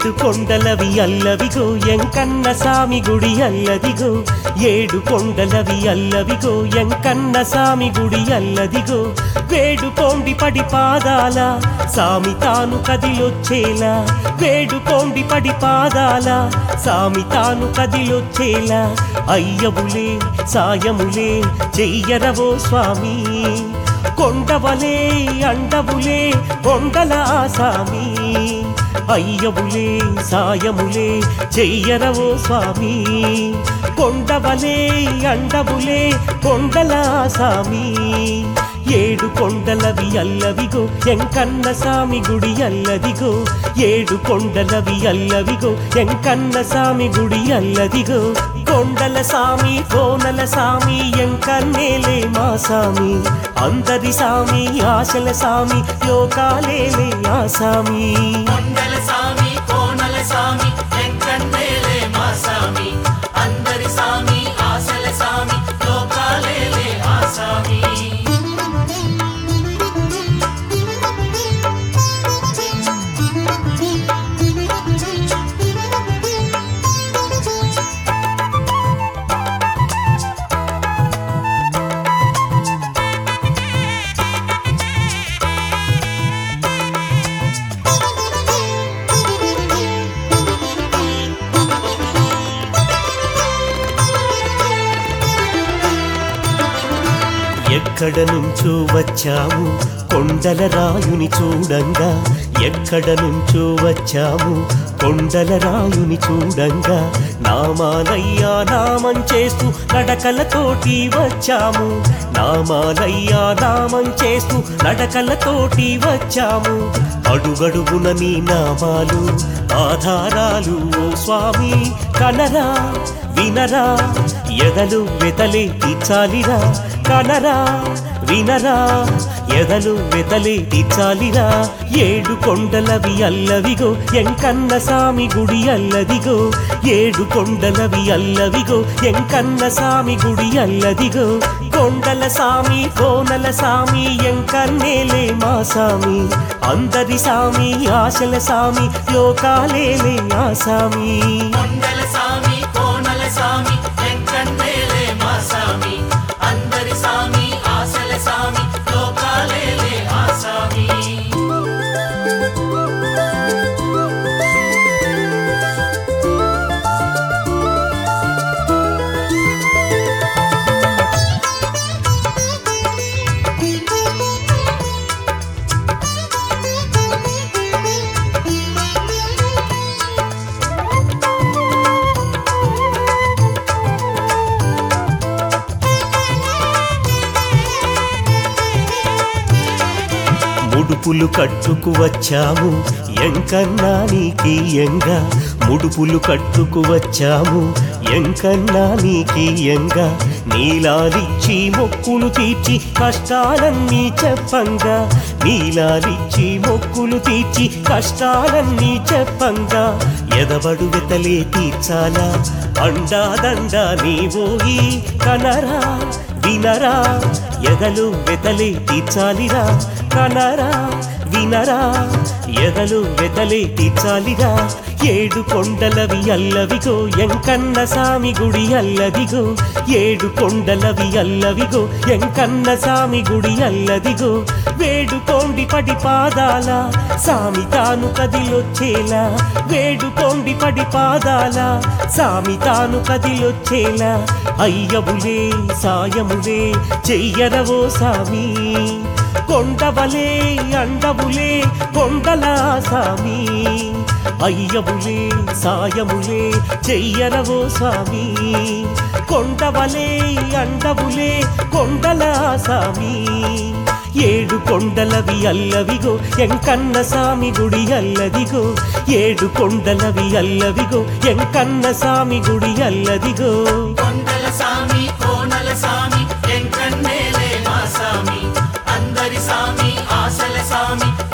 ఏడు కొండలవి అల్లవిగో ఎంకన్న సామి గుడి అల్లదిగో ఏడు కొండలవి అల్లవిగో ఎంకన్న సామి గుడి అల్లదిగో వేడు కొండి పడి పాదాల సామి తాను కదిలొచ్చేలా వేడు కొండి పడి పాదాల సామి తాను కదిలొచ్చేలా అయ్యవులే సాయములే చెయ్యరవో స్వామి కొండవలే అండవులే కొండల ఆసామి అయ్యవులే సాయములే చెయ్యరవో స్వామి కొండవలే అండవులే కొండల ఆసామి ఏడు కొండలవి అల్లవిగో ఎంకన్న సామి గుడి అల్లదిగో ఏడు కొండలవి అల్లవిగో ఎంకన్న సామి గుడి అల్లదిగో కొండల సామి కోనల సామి ఎంకన్నేలే మా సామి అందరి సామి ఆశల సామి లోకాలేలే ఆ సామి కొండల సామి కోనల సామి వెంకన్నేలే మా సామి అందరి సామి ఆశల సామి లోకాలేలే ఆ సామి ఎక్కడ నుంచో వచ్చాము కొండల రాయుని చూడంగా ఎక్కడ నుంచో వచ్చాము కొండల రాయుని చూడంగా నామాలయ్యా నామం చేస్తూ నడకలతోటి వచ్చాము నామాలయ్యా నామం చేస్తూ నడకలతోటి వచ్చాము అడుగడుగున నీ నామాలు ఆధారాలు ఓ స్వామి కనరా వినరా ఎదలు వెతలే తీర్చాలిరా కనరా వినరా ఎదలు వెతలే తీర్చాలిరా ఏడు కొండలవి అల్లవిగో ఎంకన్న సామి గుడి అల్లదిగో ఏడు కొండలవి అల్లవిగో ఎంకన్న సామి గుడి అల్లదిగో కొండల సామి కోనల సామి ఎంకన్నేలే మా సామి అందరి సామి ఆశల సామి లోకాలేలే ఆ సామి కొండల సామి కోనల సామి వెంకన్నేలే మా సామి అందరి సామి ఆశల సామి లోకాలేలే ఆ సామి ముడుపులు కట్టుకు వచ్చాము ఎంకన్నా నీకి ఎంగా ముడుపులు కట్టుకు వచ్చాము ఎంకన్నా నీకి ఎంగా నీలాలిచ్చి మొక్కులు తీర్చి కష్టాలన్నీ చెప్పంగా నీలాలిచ్చి మొక్కులు తీర్చి కష్టాలన్నీ చెప్పంగా ఎదబడు వెతలే తీర్చాలా అండాదండ నీవోయి కనరా వినరా ఎదలు వెతలే తీర్చాలిరా కనరా వినరా ఎదలు వెతలే తీర్చాలిరా ఏడు కొండలవి అల్లవిగో ఎంకన్న సామి గుడి అల్లదిగో ఏడు కొండలవి అల్లవిగో ఎంకన్న సామి గుడి అల్లదిగో వేడు కొండి పడి పాదాల సామి తాను కదిలొచ్చేలా వేడు కొండి పడి పాదాల సామి తాను కదిలొచ్చేలా అయ్యవులే సాయములే చెయ్యరవో సామి కొండవలే అండవులే కొండల సామి అయ్యవులే సాయములే చెయ్యరవో స్వామి కొండవలే అండవులే కొండల సామి ఏడు కొండలవి అల్లవిగో ఎంకన్న సామి గుడి అల్లదిగో ఏడు కొండలవి అల్లవిగో ఎంకన్న సామి గుడి అల్లదిగో కొండల సామి కోనల సామి వెంకన్నేలే మా సామి అందరి సామి ఆశల సామి